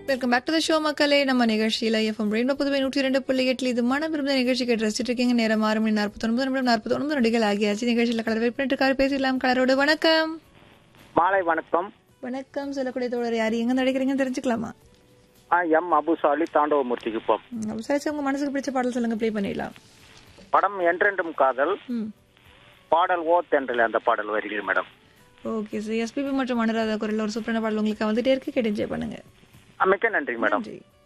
welcome back to the show மக்களே நம்ம நிகழ்ச்சியில எஃப்எம் ரெயின்போ புதுவை நூற்றி ரெண்டு புள்ளி எட்டில் இது மன விருந்த நிகழ்ச்சி கேட்டு ரசிச்சுட்டு இருக்கீங்க நேரம் ஆறு மணி நாற்பத்தொன்பது நிமிடம் நாற்பத்தொன்பது நொடிகள் ஆகியாச்சு நிகழ்ச்சியில் கலர் வெயிட் பண்ணிட்டு இருக்காரு பேசிடலாம் கலரோடு வணக்கம் மாலை வணக்கம் வணக்கம் சொல்லக்கூடிய தோழர் யார் எங்க நடிக்கிறீங்கன்னு தெரிஞ்சுக்கலாமா ஆ, எம் அபுசாலி தாண்டவமூர்த்தி குப்பம் ம், சரி உங்க மனசுக்கு பிடிச்ச பாடல் சொல்லுங்க ப்ளே பண்ணிடலாம் படம் என்றென்றும் காதல் ம் பாடல் ஓ தென்றல் அந்த பாடல் வரிகள் மேடம் ஓகே சார் எஸ்பிபி மற்றும் அனுராதா குரல் ஒரு சூப்பரான பாடல் உங்களுக்கு வந்துட்டே இருக்கு கேட்டு என்ஜாய் பண்ணுங்க ஆ, மிக்க நன்றி மேடம் நன்றி